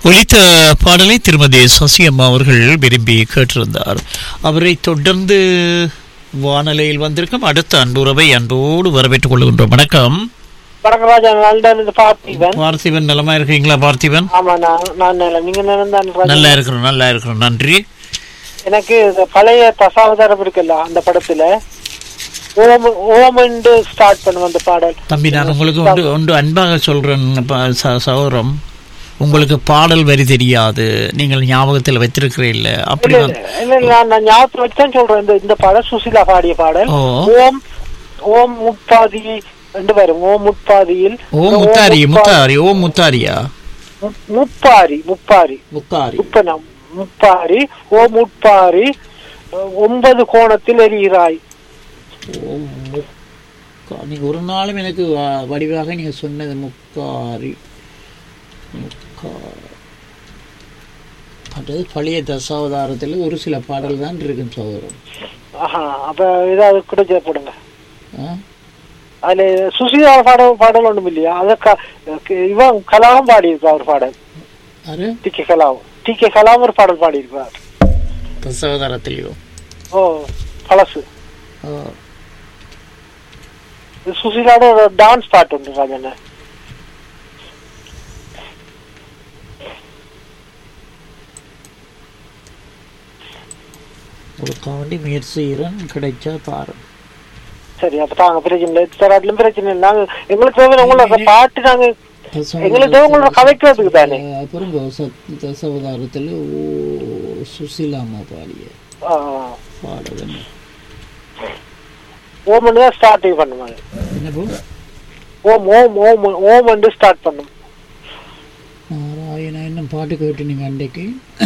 ஒலித்த பாடலை திருமதி சசியம்மா அவர்கள் விரும்பி கேட்டிருந்தார் அவரை தொடர்ந்து வானலையில் வந்திருக்கும் அடுத்த அன்புறவை அன்போடு வரவேற்றுக் கொள்கின்றோம் வணக்கம் வணக்கம் ராஜா லண்டன் இருந்து பார்த்திபன் பார்த்திபன் நலமா இருக்கீங்களா பார்த்திபன் ஆமா நான் நான் நல்லா நீங்க நினைந்தான் ராஜா நல்லா இருக்கிறோம் நல்லா இருக்கிறோம் நன்றி எனக்கு இந்த பழைய தசாவதாரம் இருக்குல்ல அந்த படத்துல ஓம் ஓமண்டு ஸ்டார்ட் பண்ணும் அந்த பாடல் தம்பி நான் உங்களுக்கு ஒன்று ஒன்று அன்பாக சொல்றேன் ப- ச- சகோதரம் உங்களுக்கு பாடல் வரி தெரியாது நீங்கள் ஞாபகத்தில் வைத்திருக்கிறீல்ல அப்படி இல்ல வந்து- இல்ல, இல்ல நான் நான் ஞாபகத்துல வச்சுதான் சொல்றேன் இந்த இந்த பாடல் சுசிலா பாடிய பாடல் ஓ ஓம் ஓம் முப்பாதி ரெண்டு பேரும் ஓம் முப்பாதியில் ஓ முத்தாரி முத்தாரி ஓ முத்தாரியா மு- முப்பாரி முப்பாரி முத்தாரி முப்பனம் முப்பாரி ஓ முப்பாரி ஒன்பது கோணத்தில் எரிகிறாய் ஓ முக்கா நீங்க ஒரு நாளும் எனக்கு வ- வடிவாக நீங்க சொன்னது முக்காரி முக்கா அது பழைய தசாவதாரத்தில் ஒரு சில பாடல் தான் இருக்கும் சகோதரம் ஆஹா அப்ப ஏதாவது கூட போடுங்க ஆ? அதுல சுசீலா பாடல் பாடல் ஒண்ணும் இல்லையா அத க- க- இவன் கலாம் பாடியிருப்பா ஒரு பாடல் அது T K Kalam T K Kalam ஒரு பாடல் பாடியிருப்பார் தசாவதாரத்திலையோ ஓ பழசு ஆ. இது சுசீலாவோட ஒரு டான்ஸ் பாட்டு உண்டு ராஜண்ண உங்களுக்காண்டி முயற்சி செய்கிறேன் கிடைச்சா பாருங்க சரி அப்ப தாங்க பிரச்சனை இல்லை தராட்டிலும் பிரச்சனை இல்லை நாங்க எங்களுக்கு தேவை உங்களோட பாட்டு நாங்க எங்களுக்கு தேவை உங்களோட கதைக்கிறதுக்கு தானே அப்புறம் தசாவதாரத்தில் ஓ சுசிலாமா பாடிய ஆ, பாடல் என்ன ஓம் தான் ஸ்டார்ட் பண்ணுவாங்க என்ன போ ஓம் ஓம் ஓம் ஓம் வந்து ஸ்டார்ட் பண்ணும் நாராயணா என்ன பாட்டு கேட்டு நீங்க அன்றைக்கு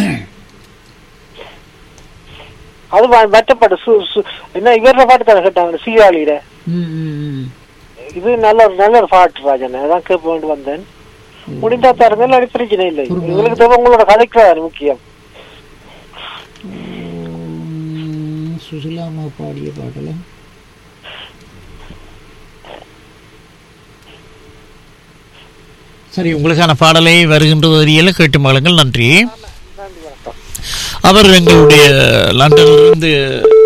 அது ம- மற்ற பாட்டு சு- சு- என்ன இவர பாட்டு தானே கேட்டாங்க சீராளியிட ம், ம், ம். இது நல்ல ஒரு நல்ல ஒரு பாட்டு ராஜன் அதான் கேட்க வேண்டி வந்தேன் முடிந்தா தருங்க இல்லாட்டி பிரச்சனை இல்லை உங்களுக்கு தேவை உங்களோட கதைக்கிறாரு முக்கியம் உம், சுசிலாமா பாடிய பாடல சரி உங்களுக்கான பாடலை வருகின்ற வரியில் கேட்டு மகளுங்கள் நன்றி அவர் எங்களுடைய லண்டனிலிருந்து